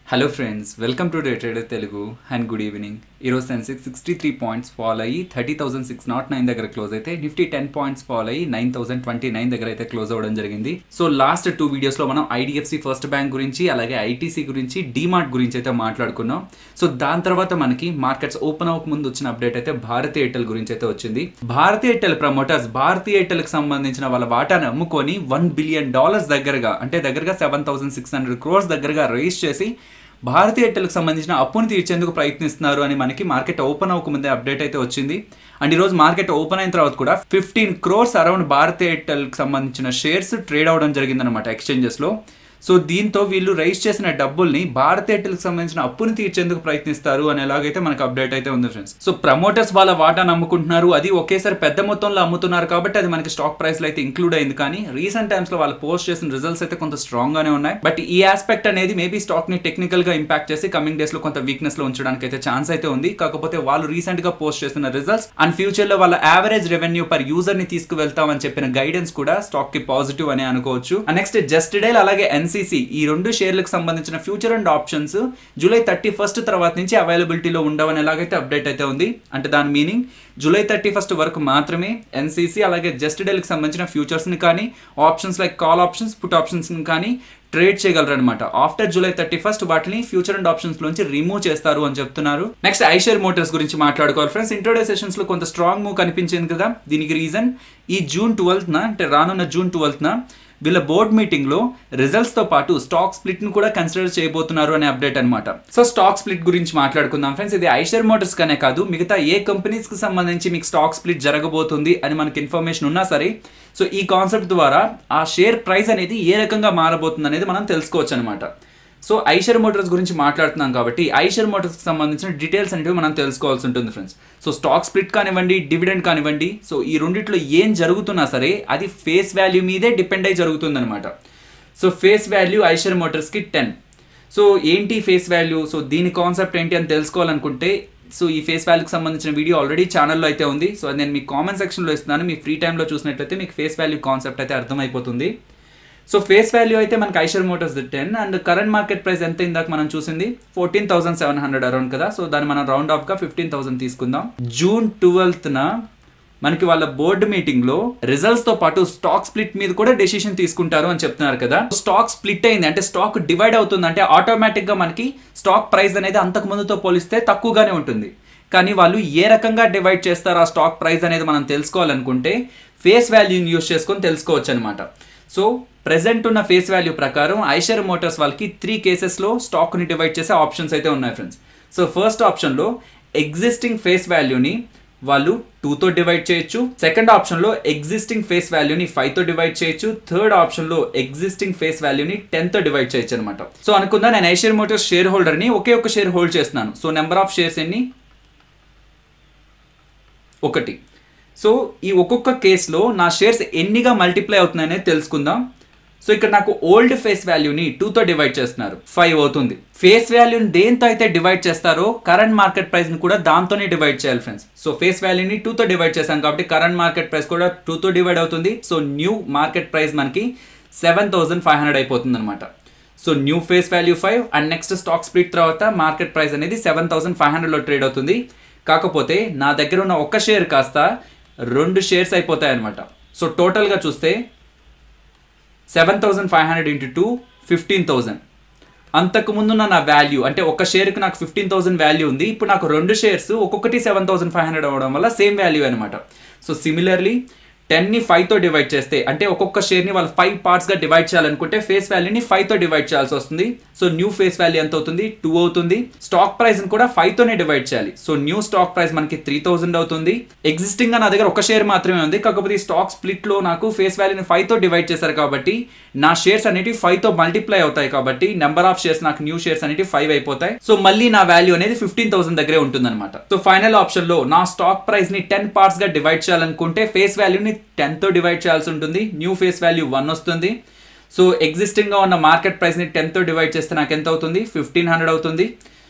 hello friends welcome to Day Trader Telugu and good evening ఈరోజు Sensex sixty three points fall అయ్యి thirty thousand six naught nine దగ్గర close అయితే Nifty ten points fall అయ్యి nine thousand twenty nine దగ్గర అయితే close అవ్వడం జరిగింది so last two వీడియోస్లో మనం ఐడిఎఫ్సి ఫస్ట్ బ్యాంక్ గురించి అలాగే ఐటీసీ గురించి డీమార్ట్ గురించి అయితే మాట్లాడుకున్నాం సో దాని తర్వాత మనకి మార్కెట్స్ ఓపెన్ అవ్వక ముందు వచ్చిన అప్డేట్ అయితే భారతీ ఎయిర్టెల్ గురించి అయితే వచ్చింది Bharti Airtel promoters Bharti Airtel కి సంబంధించిన వాళ్ళ వాటాను అమ్ముకొని వన్ బిలియన్ డాలర్స్ దగ్గరగా అంటే దగ్గరగా seven thousand six hundred crores దగ్గరగా రైజ్ చేసి భారతీయ ఎయిర్టెల్కి సంబంధించిన అప్పును తీర్చేందుకు ప్రయత్నిస్తున్నారు అని మనకి మార్కెట్ ఓపెన్ అవ్వకముందే అప్డేట్ అయితే వచ్చింది అండ్ ఈరోజు మార్కెట్ ఓపెన్ అయిన తర్వాత కూడా ఫిఫ్టీన్ క్రోర్స్ అరౌండ్ భారతీయ ఎయిర్టెల్కి సంబంధించిన షేర్స్ ట్రేడ్ అవడం జరిగిందనమాట ఎక్స్చేంజెస్లో సో దీంతో వీళ్ళు రైజ్ చేసిన డబ్బుల్ని భారత్ ఎయిర్టెల్కి సంబంధించిన అప్పుని తీర్చేందుకు ప్రయత్నిస్తారు అని ఎలాగైతే మనకు అప్డేట్ అయితే ఉంది ఫ్రెండ్స్ సో ప్రమోటర్స్ వాళ్ళ వాటాను అమ్ముకుంటున్నారు అది ఒకేసారి పెద్ద మొత్తంలో అమ్ముతున్నారు కాబట్టి అది మనకి స్టాక్ ప్రైస్ లో అయితే ఇంక్లూడ్ అయింది కానీ రీసెంట్ టైమ్స్ లో వాళ్ళు పోస్ట్ చేసిన రిజల్ట్స్ అయితే కొంత స్ట్రాంగ్ గానే ఉన్నాయి బట్ ఈ ఆస్పెక్ట్ అనేది మేబీ స్టాక్ ని టెక్నికల్ గా ఇంపాక్ట్ చేసి కమింగ్ డేస్ లో కొంత వీక్నెస్ లో ఉంచడానికి అయితే ఛాన్స్ అయితే ఉంది కాకపోతే వాళ్ళు రీసెంట్ గా పోస్ట్ చేసిన రిజల్ట్స్ అండ్ ఫ్యూచర్ లో వాళ్ళ యావరేజ్ రెవెన్యూ పర్ యూజర్ ని తీసుకువెళ్తామని చెప్పిన గైడెన్స్ కూడా స్టాక్ కి పాజిటివ్ అని అనుకోవచ్చు నెక్స్ట్ జస్ట్ డేల్ అలాగే ఎన్సీసీ ఈ రెండు షేర్లకు సంబంధించిన future and options July thirty first తర్వాత నుంచి అవైలబిలిటీలో ఉండవని ఎలాగైతే అప్డేట్ అయితే ఉంది అంటే దాని మీనింగ్ జూలై థర్టీ ఫస్ట్ వరకు మాత్రమే ఎన్సీసీ అలాగే జస్ట్ డేల్కి సంబంధించిన ఫ్యూచర్స్ని కానీ options like call options put ఆప్షన్స్ని కానీ ట్రేడ్ చేయగలరు అనమాట ఆఫ్టర్ జూలై థర్టీ ఫస్ట్ వాటిని ఫ్యూచర్ అండ్ ఆప్షన్స్ నుంచి రిమూవ్ చేస్తారు అని చెప్తున్నారు నెక్స్ట్ ఐషర్ మోటార్స్ గురించి మాట్లాడుకోవాలి ఫ్రెండ్స్ ఇంట్రోడే సెషన్స్ లో కొంత స్ట్రాంగ్ మూవ్ కనిపించింది కదా దీనికి రీజన్ ఈ జూన్ ట్వెల్త్ న అంటే రానున్న జూన్ ట్వెల్త్ న వీళ్ళ బోర్డ్ మీటింగ్ లో రిజల్ట్స్ తో పాటు స్టాక్ స్ప్లిట్ ను కూడా కన్సిడర్ చేయబోతున్నారు అనే అప్డేట్ అనమాట సో స్టాక్ స్ప్లిట్ గురించి మాట్లాడుకుందాం ఫ్రెండ్స్ ఇది ఐషర్ మోటార్స్ కనే కాదు మిగతా ఏ కంపెనీస్ కి సంబంధించి మీకు స్టాక్ స్ప్లిట్ జరగబోతుంది అని మనకి ఇన్ఫర్మేషన్ ఉన్నా సరే సో ఈ కాన్సెప్ట్ ద్వారా ఆ షేర్ ప్రైస్ అనేది ఏ రకంగా మారబోతుంది అనేది మనం తెలుసుకోవచ్చు అనమాట సో ఐషర్ మోటార్స్ గురించి మాట్లాడుతున్నాం కాబట్టి ఐషర్ మోటార్స్కి సంబంధించిన డీటెయిల్స్ అనేవి మనం తెలుసుకోవాల్సి ఉంటుంది ఫ్రెండ్స్ సో స్టాక్ స్ప్లిట్ కానివ్వండి డివిడెండ్ కానివ్వండి సో ఈ రెండిట్లో ఏం జరుగుతున్నా సరే అది ఫేస్ వాల్యూ మీదే డిపెండ్ అయి జరుగుతుందన్నమాట సో ఫేస్ వాల్యూ ఐషర్ మోటార్స్కి టెన్ సో ఏంటి ఫేస్ వాల్యూ సో దీని కాన్సెప్ట్ ఏంటి అని తెలుసుకోవాలనుకుంటే సో ఈ ఫేస్ వాల్యూకి సంబంధించిన వీడియో ఆల్రెడీ ఛానల్లో అయితే ఉంది సో అది నేను మీ కామెంట్ సెక్షన్లో ఇస్తున్నాను మీ ఫ్రీ టైంలో చూసినట్లయితే మీకు ఫేస్ వాల్యూ కాన్సెప్ట్ అయితే అర్థమైపోతుంది సో ఫేస్ వాల్యూ అయితే మనకి Eicher motors ten and current market price ఎంత ఇందాక మనం చూసింది fourteen thousand seven hundred around కదా సో దాన్ని మనం రౌండ్ ఆఫ్ గా ఫిఫ్టీన్ థౌసండ్ తీసుకుందాం జూన్ ట్వెల్త్న మనకి వాళ్ళ బోర్డు మీటింగ్ లో రిజల్ట్స్ తో పాటు స్టాక్ స్ప్లిట్ మీద కూడా డెసిషన్ తీసుకుంటారు అని చెప్తున్నారు కదా స్టాక్ స్ప్లిట్ అయింది అంటే స్టాక్ డివైడ్ అవుతుంది అంటే ఆటోమేటిక్ గా మనకి స్టాక్ ప్రైస్ అనేది అంతకు ముందుతో పోలిస్తే తక్కువగానే ఉంటుంది కానీ వాళ్ళు ఏ రకంగా డివైడ్ చేస్తారో ఆ స్టాక్ ప్రైస్ అనేది మనం తెలుసుకోవాలనుకుంటే ఫేస్ వాల్యూని యూస్ చేసుకొని తెలుసుకోవచ్చు అనమాట సో ప్రెసెంట్ ఉన్న ఫేస్ వాల్యూ ప్రకారం ఐషర్ మోటార్స్ వాళ్ళకి త్రీ కేసెస్లో స్టాక్ని డివైడ్ చేసే ఆప్షన్స్ అయితే ఉన్నాయి ఫ్రెండ్స్ సో ఫస్ట్ ఆప్షన్లో ఎగ్జిస్టింగ్ ఫేస్ వాల్యూని వాళ్ళు టూతో డివైడ్ చేయొచ్చు సెకండ్ ఆప్షన్లో ఎగ్జిస్టింగ్ ఫేస్ వాల్యూని ఫైవ్తో డివైడ్ చేయొచ్చు థర్డ్ ఆప్షన్లో ఎగ్జిస్టింగ్ ఫేస్ వాల్యూని టెన్తో డివైడ్ చేయొచ్చు అనమాట సో అనుకుందా నేను ఐషర్ మోటార్స్ షేర్ హోల్డర్ని ఒకే ఒక షేర్ హోల్డ్ చేస్తున్నాను సో నెంబర్ ఆఫ్ షేర్స్ ఎన్ని ఒకటి సో ఈ ఒక్కొక్క కేసులో నా షేర్స్ ఎన్నిగా మల్టిప్లై అవుతున్నాయనేది తెలుసుకుందాం సో ఇక్కడ నాకు ఓల్డ్ ఫేస్ వాల్యూని టూతో డివైడ్ చేస్తున్నారు ఫైవ్ అవుతుంది ఫేస్ వాల్యూని దేంతో అయితే డివైడ్ చేస్తారో కరెంట్ మార్కెట్ ప్రైస్ని కూడా దాంతోనే డివైడ్ చేయాలి ఫ్రెండ్స్ సో ఫేస్ వాల్యూని టూతో డివైడ్ చేశాం కాబట్టి కరెంట్ మార్కెట్ ప్రైస్ కూడా టూతో డివైడ్ అవుతుంది సో న్యూ మార్కెట్ ప్రైస్ మనకి సెవెన్ థౌసండ్ ఫైవ్ హండ్రెడ్ అయిపోతుంది అనమాట so new face value five and next stock split తర్వాత మార్కెట్ ప్రైస్ అనేది సెవెన్ థౌసండ్ ఫైవ్ హండ్రెడ్లో ట్రేడ్ అవుతుంది కాకపోతే నా దగ్గర ఉన్న ఒక్క షేర్ కాస్త రెండు షేర్స్ అయిపోతాయి అనమాట సో టోటల్గా చూస్తే seven thousand five hundred into two fifteen thousand అంతకు ముందున్న నా వాల్యూ అంటే ఒక షేర్కి నాకు ఫిఫ్టీన్ థౌసండ్ వాల్యూ ఉంది ఇప్పుడు నాకు రెండు షేర్స్ ఒక్కొక్కటి సెవెన్ థౌసండ్ ఫైవ్ హండ్రెడ్ అవ్వడం వల్ల సేమ్ వాల్యూ అనమాట సో సిమిలర్లీ టెన్ని ఫైవ్తో డివైడ్ చేస్తే అంటే ఒక్కొక్క షేర్ని వాళ్ళు ఫైవ్ పార్ట్స్గా డివైడ్ చేయాలనుకుంటే ఫేస్ వాల్యూని ఫైవ్తో డివైడ్ చేయాల్సి వస్తుంది సో న్యూ ఫేస్ వాల్యూ ఎంత అవుతుంది టూ అవుతుంది స్టాక్ ప్రైస్ కూడా ఫైవ్తోనే డివైడ్ చేయాలి సో న్యూ స్టాక్ ప్రైస్ మనకి త్రీ థౌసండ్ అవుతుంది ఎగ్జిస్టింగ్ గా నా దగ్గర ఒక షేర్ మాత్రమే ఉంది కాకపోతే ఈ స్టాక్ స్ప్లిట్ లో నాకు ఫేస్ వాల్యూని ఫైవ్తో డివైడ్ చేశారు కాబట్టి నా షేర్స్ అనేవి ఫైవ్తో మల్టిప్లై అవుతాయి కాబట్టి నెంబర్ ఆఫ్ షేర్స్ నాకు న్యూ షేర్స్ అనేవి ఫైవ్ అయిపోతాయి సో మళ్ళీ నా వాల్యూ అనేది ఫిఫ్టీన్ థౌసండ్ దగ్గరే ఉంటుంది అనమాట సో ఫైనల్ ఆప్షన్ లో నా స్టాక్ ప్రైస్ ని టెన్ పార్ట్స్ గా డివైడ్ చేయాలనుకుంటే ఫేస్ వాల్యూని టెన్తో డివైడ్ చేయాల్సి ఉంటుంది న్యూ ఫేస్ వాల్యూ వన్ వస్తుంది సో ఎగ్జిస్టింగ్గా ఉన్న మార్కెట్ ప్రైస్ని టెన్తో డివైడ్ చేస్తే నాకు ఎంత అవుతుంది ఫిఫ్టీన్ హండ్రెడ్ అవుతుంది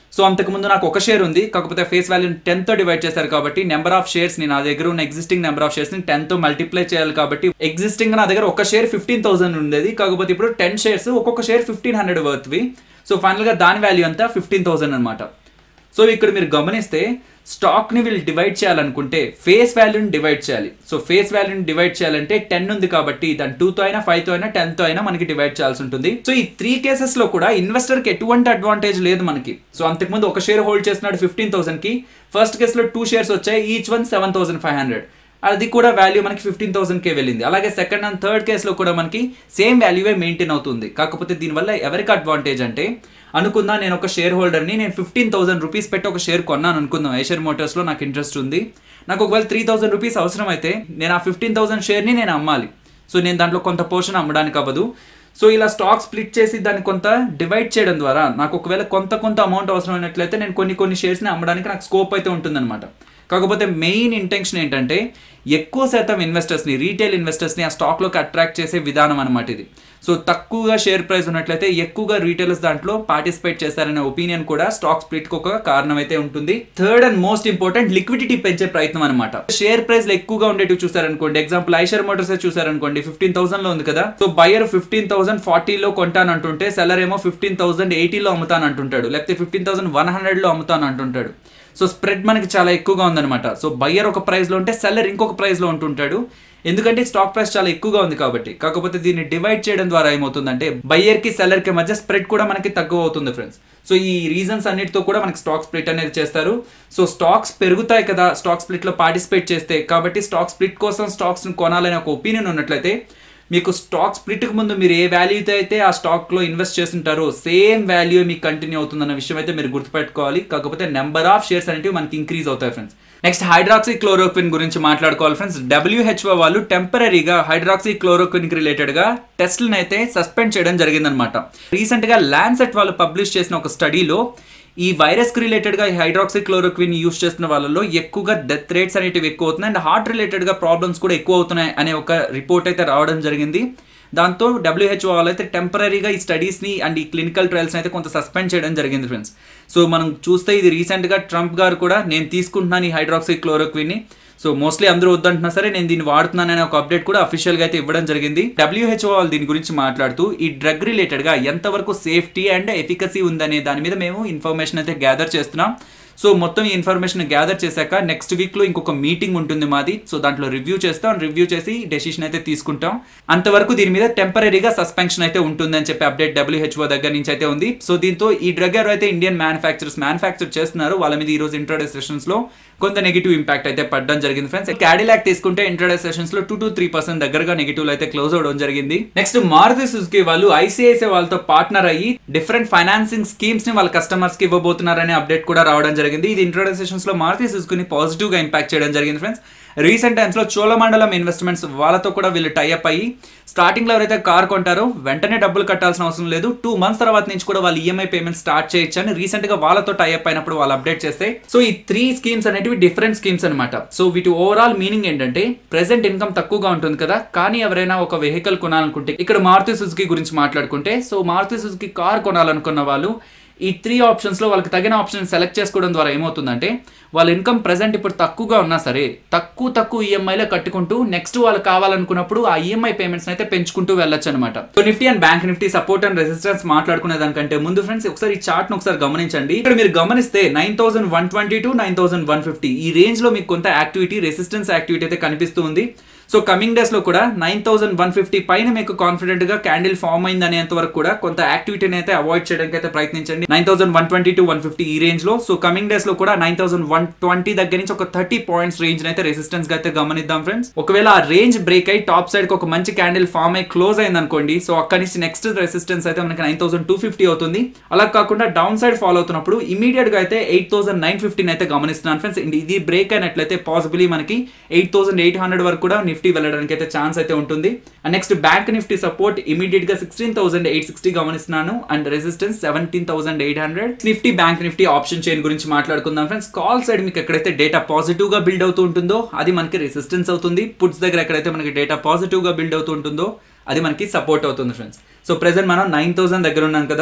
సో అంతకు ముందు నాకు ఒక షేర్ ఉంది కాకపోతే ఫేస్ వాల్యూ టెన్ తో డివైడ్ చేశారు కాబట్టి నెంబర్ ఆఫ్ షేర్స్ ని నా దగ్గర ఉన్న ఎగ్జిస్టింగ్ నెంబర్ ఆఫ్ షేర్స్ ని టెన్ తో మల్టిప్లై చేయాలి కాబట్టి ఎగ్జిస్టింగ్ నా దగ్గర ఒక షేర్ ఫిఫ్టీన్ థౌసండ్ ఉండేది కాకపోతే ఇప్పుడు టెన్ షేర్స్ ఒక్కొక్క షేర్ ఫిఫ్టీన్ హండ్రెడ్ వర్త్వి సో ఫైనల్ గా దాని వాల్యూ అంతా ఫిఫ్టీన్ థౌసండ్ అనమాట సో ఇక్కడ మీరు గమనిస్తే స్టాక్ ని వీళ్ళు డివైడ్ చేయాలనుకుంటే ఫేస్ వాల్యూని డివైడ్ చేయాలి సో ఫేస్ వాల్యూని డివైడ్ చేయాలంటే టెన్ ఉంది కాబట్టి దాని టూ తో అయినా ఫైవ్ తో అయినా టెన్ తో అయినా మనకి డివైడ్ చేయాల్సి ఉంటుంది సో ఈ త్రీ కేసెస్ లో కూడా ఇన్వెస్టర్ కి ఎటువంటి అడ్వాంటేజ్ లేదు మనకి సో అంతకుముందు ఒక షేర్ హోల్డ్ చేస్తున్నాడు ఫిఫ్టీన్ థౌసండ్ కి ఫస్ట్ కేసులో టూ షేర్స్ వచ్చాయి each one seven thousand five hundred అది కూడా వాల్యూ మనకి ఫిఫ్టీన్ థౌసండ్ కే వెళ్ళింది అలాగే సెకండ్ అండ్ థర్డ్ కేసులో కూడా మనకి సేమ్ వాల్యూవే మెయింటైన్ అవుతుంది కాకపోతే దీనివల్ల ఎవరికి అడ్వాంటేజ్ అంటే అనుకుందా నేను ఒక షేర్ హోల్డర్ని నేను ఫిఫ్టీన్ థౌసండ్ రూపీస్ పెట్టి ఒక షేర్ కొన్నాను అనుకుందాం ఏషియర్ మోటార్స్లో నాకు ఇంట్రెస్ట్ ఉంది నాకు ఒకవేళ త్రీ థౌసండ్ రూపీస్ అవసరం అయితే నేను ఆ ఫిఫ్టీన్ థౌసండ్ షేర్ని నేను అమ్మాలి సో నేను దాంట్లో కొంత పోర్షన్ అమ్మడానికి అవ్వదు సో ఇలా స్టాక్ స్ప్లిట్ చేసి దాన్ని కొంత డివైడ్ చేయడం ద్వారా నాకు ఒకవేళ కొంత కొంత అమౌంట్ అవసరమైనట్లయితే నేను కొన్ని కొన్ని షేర్స్ని అమ్మడానికి నాకు స్కోప్ అయితే ఉంటుందన్నమాట కాకపోతే మెయిన్ ఇంటెన్షన్ ఏంటంటే ఎక్కువ శాతం ఇన్వెస్టర్స్ని రీటైల్ ఇన్వెస్టర్స్ని ఆ స్టాక్లోకి అట్రాక్ట్ చేసే విధానం అనమాట ఇది సో తక్కువగా షేర్ ప్రైస్ ఉన్నట్లయితే ఎక్కువగా రీటైలర్స్ దాంట్లో పార్టిసిపేట్ చేస్తారనే ఒపీనియన్ కూడా స్టాక్ స్ప్లిట్కి ఒక కారణం అయితే ఉంటుంది third and most important liquidity పెంచే ప్రయత్నం అనమాట షేర్ ప్రైస్ ఎక్కువగా ఉండేటివి చూసారనుకోండి ఎగ్జాంపుల్ ఐషర్ మోటార్స్ చూసారనుకోండి ఫిఫ్టీన్ థౌసండ్ లో ఉంది కదా సో బయర్ ఫిఫ్టీన్ థౌసండ్ ఫార్టీలో కొంటానంటుంటే సెల్లర్ ఏమో ఫిఫ్టీన్ థౌసండ్ ఎయిటీలో అమ్ముతాను అంటుంటాడు లేకపోతే ఫిఫ్టీన్ థౌసండ్ వన్ హండ్రెడ్లో అమ్ముతాను అంటుంటాడు సో స్ప్రెడ్ మనకి చాలా ఎక్కువగా ఉందన్నమాట సో బయ్యర్ ఒక ప్రైస్లో ఉంటే సెల్లర్ ఇంకొక ప్రైస్లో ఉంటుంటాడు ఎందుకంటే స్టాక్ ప్రైస్ చాలా ఎక్కువగా ఉంది కాబట్టి కాకపోతే దీన్ని డివైడ్ చేయడం ద్వారా ఏమవుతుందంటే బయ్యర్ కి సెల్లర్ కి మధ్య స్ప్రెడ్ కూడా మనకి తక్కువ అవుతుంది ఫ్రెండ్స్ సో ఈ రీజన్స్ అన్నిటితో కూడా మనకి స్టాక్ స్ప్లిట్ అనేది చేస్తారు సో స్టాక్స్ పెరుగుతాయి కదా స్టాక్ స్ప్లిట్ లో పార్టిసిపేట్ చేస్తే కాబట్టి స్టాక్ స్ప్లిట్ కోసం స్టాక్స్ కొనాలనే ఒక ఒపీనియన్ ఉన్నట్లయితే మీకు స్టాక్ స్ప్లిట్కి ముందు మీరు ఏ వాల్యూతో అయితే ఆ స్టాక్లో ఇన్వెస్ట్ చేస్తుంటారో సేమ్ వాల్యూ మీకు కంటిన్యూ అవుతుందన్న విషయం అయితే మీరు గుర్తుపెట్టుకోవాలి కాకపోతే నెంబర్ ఆఫ్ షేర్స్ అనేవి మనకి ఇంక్రీజ్ అవుతాయి ఫ్రెండ్స్ నెక్స్ట్ హైడ్రాక్సీ క్లోరోక్విన్ గురించి మాట్లాడుకోవాలి ఫ్రెండ్స్ డబ్ల్యూహెచ్ఓ వాళ్ళు టెంపరీగా హైడ్రాక్సీ క్లోరోక్విన్ కి రిలేటెడ్ గా టెస్ట్లను అయితే సస్పెండ్ చేయడం జరిగిందనమాట రీసెంట్ గా ల్యాన్సెట్ వాళ్ళు పబ్లిష్ చేసిన ఒక స్టడీలో ఈ వైరస్ కి రిలేటెడ్ గా హైడ్రాక్సీ క్లోరోక్విన్ యూస్ చేస్తున్న వాళ్ళలో ఎక్కువగా డెత్ రేట్స్ అనేటివి ఎక్కువ అవుతున్నాయి అండ్ హార్ట్ రిలేటెడ్ గా ప్రాబ్లమ్స్ కూడా ఎక్కువ అవుతున్నాయి అనే ఒక రిపోర్ట్ అయితే రావడం జరిగింది దాంతో డబ్ల్యూహెచ్ఓ వాళ్ళు అయితే టెంపరీగా ఈ స్టడీస్ని అండ్ ఈ క్లినికల్ ట్రయల్స్ అయితే కొంత సస్పెండ్ చేయడం జరిగింది ఫ్రెండ్స్ సో మనం చూస్తే ఇది రీసెంట్గా ట్రంప్ గారు కూడా నేను తీసుకుంటున్నాను ఈ హైడ్రాక్సీ క్లోరోక్విన్ని సో మోస్ట్లీ అందరూ వద్దంటున్నా సరే నేను దీన్ని వాడుతున్నాననే ఒక అప్డేట్ కూడా అఫీషియల్గా అయితే ఇవ్వడం జరిగింది డబ్ల్యూహెచ్ఓ వాళ్ళు దీని గురించి మాట్లాడుతూ ఈ డ్రగ్ రిలేటెడ్గా ఎంతవరకు సేఫ్టీ అండ్ ఎఫికసీ ఉందనే దాని మీద మేము ఇన్ఫర్మేషన్ అయితే గ్యాదర్ చేస్తున్నాం సో మొత్తం ఈ ఇన్ఫర్మేషన్ గ్యాదర్ చేశాక నెక్స్ట్ వీక్లో ఇంకొక మీటింగ్ ఉంటుంది మాది సో దాంట్లో రివ్యూ చేస్తాం రివ్యూ చేసి డెసిషన్ అయితే తీసుకుంటాం అంతవరకు దీని మీద టెంపరీగా సస్పెన్షన్ అయితే ఉంటుందని చెప్పి అప్డేట్ డబ్ల్యూహెచ్ఓ దగ్గర నుంచి అయితే ఉంది సో దీంతో ఈ డ్రగ్ ఎవరైతే ఇండియన్ మ్యానుఫ్యాక్చరర్స్ మ్యానుఫ్యాక్చర్ చేస్తున్నారు వాళ్ళ మీద ఈ రోజు ఇంట్రోడక్ట్ సెషన్స్ లో కొంత నెగిటివ్ ఇంపాక్ట్ అయితే పడడం జరిగింది ఫ్రెండ్స్ క్యాడిలాక్ తీసుకుంటే ఇంట్రోడక్ట్ సెషన్స్ లో టూ టు త్రీ పర్సెంట్ దగ్గరగా నెగిటివ్ అయితే క్లోజ్ అవడం జరిగింది నెక్స్ట్ మారుతి సుజుకి వాళ్ళు ఐసిఐసిఐ వాళ్ళతో పార్ట్నర్ అయ్యి డిఫరెంట్ ఫైనాన్సింగ్ స్కీమ్స్ ని వాళ్ళ కస్టమర్స్ కి ఇవ్వబోతున్నారనే అప్డేట్ కూడా రావడం జరిగింది ఇది ఇంట్రోడక్ట్ సెషన్స్ లో మారుతి సుజుకుని పాజిటివ్ గా ఇంపాక్ట్ చేయడం జరిగింది ఫ్రెండ్స్ రీసెంట్ టైమ్స్ లో చోళమండలం ఇన్వెస్ట్మెంట్స్ వాళ్ళతో కూడా వీళ్ళు టైఅప్ అయ్యి స్టార్టింగ్ లో ఎవరైతే కార్ కొంటారో వెంటనే డబ్బులు కట్టాల్సిన అవసరం లేదు టూ మంత్స్ తర్వాత నుంచి కూడా వాళ్ళు ఈఎంఐ పేమెంట్ స్టార్ట్ చేయొచ్చు అని రీసెంట్ గా వాళ్ళతో టైఅప్ అయినప్పుడు వాళ్ళు అప్డేట్ చేస్తే సో ఈ త్రీ స్కీమ్స్ అనేటివి డిఫరెంట్ స్కీమ్స్ అనమాట సో వీటి ఓవరాల్ మీనింగ్ ఏంటంటే ప్రెసెంట్ ఇన్కమ్ తక్కువగా ఉంటుంది కదా కానీ ఎవరైనా ఒక వెహికల్ కొనాలనుకుంటే ఇక్కడ మారుతి సుజుకి గురించి మాట్లాడుకుంటే సో మారుతి సుజుకి కార్ కొనాలనుకున్న వాళ్ళు ఈ త్రీ ఆప్షన్స్లో వాళ్ళకి తగిన ఆప్షన్ సెలెక్ట్ చేసుకోవడం ద్వారా ఏమవుతుందంటే వాళ్ళ ఇన్కమ్ ప్రెసెంట్ ఇప్పుడు తక్కువగా ఉన్నా సరే తక్కువ తక్కువ ఈఎంఐలో కట్టుకుంటూ నెక్స్ట్ వాళ్ళు కావాలనుకున్నప్పుడు ఆ ఈఎంఐ పేమెంట్స్ అయితే పెంచుకుంటూ వెళ్ళొచ్చు అనమాట so Nifty and bank Nifty support and resistance మాట్లాడుకునే దానికంటే ముందు ఫ్రెండ్స్ ఒకసారి ఈ చార్ట్ ను ఒకసారి గమనించండి ఇక్కడ మీరు గమనిస్తే nine thousand one twenty to nine thousand one fifty ఈ రేంజ్ లో మీకు కొంత యాక్టివిటీ రెసిస్టెన్స్ యాక్టివిటీ అయితే కనిపిస్తూ ఉంది సో కమింగ్ డేస్ లో కూడా నైన్ థౌసండ్ వన్ ఫిఫ్టీ పైన మీకు కాన్ఫిడెంట్ గా క్యాండిల్ ఫామ్ అయింది అనేంత వరకు కూడా కొంత యాక్టివిటీని అయితే అవాయిడ్ చేయడానికి అయితే ప్రయత్నించండి nine thousand one twenty to one fifty ఈ రేంజ్ లో సో కమింగ్ డేస్ లో కూడా నైన్ థౌసండ్ వన్ ట్వంటీ దగ్గర నుంచి ఒక థర్టీ పాయింట్స్ రేంజ్ అయితే రెసిస్టెన్స్ గా అయితే గమనిద్దాం ఫ్రెండ్స్ ఒకవేళ ఆ రేంజ్ బ్రేక్ అయి టాప్ సైడ్ కి ఒక మంచి క్యాండిల్ ఫామ్ అయి క్లోజ్ అయింది అనుకోండి సో అక్కడి నుంచి నెక్స్ట్ రెసిస్టెన్స్ అయితే మనకి నైన్ థౌసండ్ టూ ఫిఫ్టీ అవుతుంది అలా కాకుండా డౌన్ సైడ్ ఫాలో అవుతున్నప్పుడు ఇమీడియట్ గా అయితే ఎయిట్ థౌసండ్ నైన్ ఫిఫ్టీన్ అయితే గమనిస్తున్నాను ఫ్రెండ్స్ ఇది బ్రేక్ అయినట్లయితే పాసిబిలీ మనకి ఎయిట్ థౌసండ్ ఎయిట్ హండ్రెడ్ వరకు కూడా నిఫ్టీ వెళ్ళడానికి అయితే ఛాన్స్ అయితే ఉంటుంది and next bank Nifty support immediate గా సిక్స్టీన్ థౌసండ్ ఎయిట్ సిక్స్టీ గమనిస్తున్నాను and resistance seventeen thousand eight hundred Nifty bank Nifty option chain గురించి మాట్లాడుకుందాం ఫ్రెండ్స్ కాల్ సైడ్ మీకు ఎక్కడైతే డేటా పాజిటివ్ గా బిల్డ్ అవుతూ ఉంటుందో అది మనకి రెసిస్టెన్స్ అవుతుంది పుట్స్ దగ్గర ఎక్కడైతే మనకి డేటా పాజిటివ్ గా బిల్డ్ అవుతూ ఉంటుందో అది మనకి సపోర్ట్ అవుతుంది ఫ్రెండ్స్ సో ప్రెసెంట్ మనం నైన్ థౌసండ్ దగ్గర ఉన్నాం కదా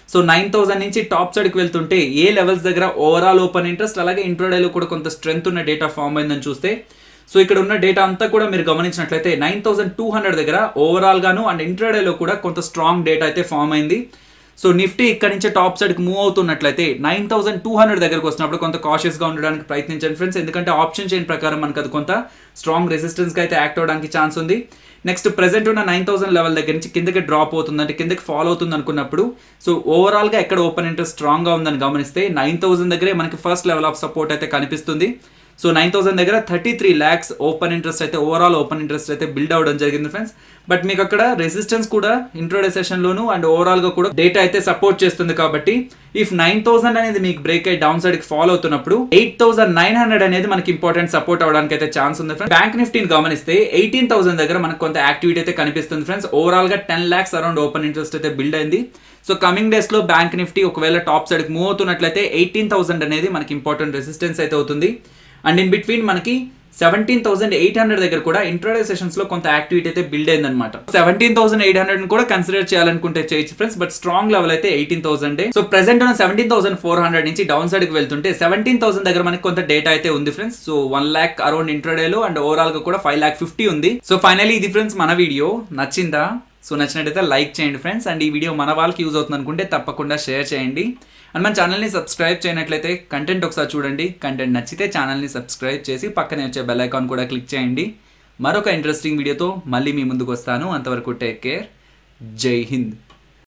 సో నైన్ థౌసండ్ నుంచి టాప్ సైడ్కి వెళ్తుంటే ఏ లెవెల్స్ దగ్గర ఓవరాల్ ఓపెన్ ఇంట్రెస్ట్ అలాగే ఇంట్రోడేలో కూడా కొంత స్ట్రెంత్ ఉన్న డేటా ఫామ్ అయిందని చూస్తే సో ఇక్కడ ఉన్న డేటా అంతా కూడా మీరు గమనించినట్లయితే నైన్ థౌసండ్ టూ హండ్రెడ్ దగ్గర ఓవరాల్ గాను అండ్ ఇంట్రాడేలో కూడా కొంత స్ట్రాంగ్ డేటా అయితే ఫామ్ అయింది సో నిఫ్టీ ఇక్కడ నుంచి టాప్ సైడ్కి మూవ్ అవుతున్నట్లయితే నైన్ థౌసండ్ టూ హండ్రెడ్ దగ్గరకు వచ్చినప్పుడు కొంత కాషియస్గా ఉండడానికి ప్రయత్నించండి ఫ్రెండ్స్ ఎందుకంటే ఆప్షన్ చైన్ ప్రకారం మనకు అది కొంత స్ట్రాంగ్ రెసిస్టెన్స్గా అయితే యాక్ట్ అవడానికి ఛాన్స్ ఉంది నెక్స్ట్ ప్రెసెంట్ ఉన్న నైన్ థౌసండ్ లెవెల్ దగ్గర నుంచి కిందకి డ్రాప్ అవుతుంది అంటే కిందకి ఫాలో అవుతుంది అనుకున్నప్పుడు సో ఓవరాల్గా ఎక్కడ ఓపెన్ ఇంట్రెస్ట్ స్ట్రాంగ్గా ఉందని గమనిస్తే నైన్ థౌసండ్ దగ్గరే మనకి ఫస్ట్ లెవెల్ ఆఫ్ సపోర్ట్ అయితే కనిపిస్తుంది సో నైన్ థౌసండ్ దగ్గర thirty three lakhs open interest అయితే ఓవరాల్ ఓపెన్ ఇంట్రెస్ట్ అయితే బిల్డ్ అవ్వడం జరిగింది ఫ్రెండ్స్ బట్ మీకు అక్కడ రెసిస్టెన్స్ కూడా ఇంట్రోడే సెషన్లోను అండ్ ఓవరాల్గా కూడా డేటా అయితే సపోర్ట్ చేస్తుంది కాబట్టి ఇఫ్ నైన్ థౌసండ్ అనేది మీకు బ్రేక్ అయ్యి డౌన్ సైడ్కి ఫాలో అవుతున్నప్పుడు ఎయిట్ థౌసండ్ నైన్ హండ్రెడ్ అనేది మనకి ఇంపార్టెంట్ సపోర్ట్ అవడానికి అయితే ఛాన్స్ ఉంది ఫ్రెండ్స్ బ్యాంక్ నిఫ్టీని గమనిస్తే ఎయిటీన్ థౌసండ్ దగ్గర మనకు కొంత యాక్టివిటీ అయితే కనిపిస్తుంది ఫ్రెండ్స్ ఓవరాల్గా ten lakhs around open interest అయితే బిల్డ్ అయింది సో కమింగ్ డేస్ లో బ్యాంక్ నిఫ్టీ ఒకవేళ టాప్ సైడ్కి మూవ్ అవుతున్నట్లయితే ఎయిటీన్ థౌసండ్ అనేది మనకి ఇంపార్టెంట్ రెసిస్టెన్స్ అయితే అవుతుంది అండ్ ఇన్ బిట్వీన్ మనకి సెవెంటీన్ థౌసండ్ ఎయిట్ హండ్రెడ్ దగ్గర కూడా ఇంట్రాడే సెషన్స్ లో కొంత యాక్టివిటీ అయితే బిల్డ్ అయిందనమాట సెవెంటీన్ థౌసండ్ ఎయిట్ హండ్రెడ్ కూడా కన్సిడర్ చేయాలనుకుంటే చేయొచ్చు ఫ్రెండ్స్ బట్ స్ట్రాంగ్ లెవెల్ అయితే ఎయిటీన్ థౌసండ్ సో ప్రెసెంట్ ఉన్న సెవెంటీన్ థౌసండ్ ఫోర్ హండ్రెడ్ నుంచి డౌన్ సైడ్ కి వెళ్తుంటే సెవెంటీన్ థౌసండ్ దగ్గర మనకి కొంత డేటా అయితే ఉంది friends so one lakh around ఇంట్రాడేలో అండ్ ఓవరాల్ గా కూడా ఫైవ్ ల్యాక్ ఫిఫ్టీ ఉంది సో ఫైనలీ ఇది ఫ్రెండ్స్ మన వీడియో నచ్చిందా సో నచ్చినట్టయితే లైక్ చేయండి ఫ్రెండ్స్ అండ్ ఈ వీడియో మన వాళ్ళకి యూజ్ అవుతుంది అనుకుంటే తప్పకుండా షేర్ చేయండి అండ్ మన ఛానల్ని సబ్స్క్రైబ్ చేయనట్లయితే కంటెంట్ ఒకసారి చూడండి కంటెంట్ నచ్చితే ఛానల్ని సబ్స్క్రైబ్ చేసి పక్కనే వచ్చే బెల్ ఐకాన్ కూడా క్లిక్ చేయండి మరొక ఇంట్రెస్టింగ్ వీడియోతో మళ్ళీ మీ ముందుకు వస్తాను అంతవరకు టేక్ కేర్ జై హింద్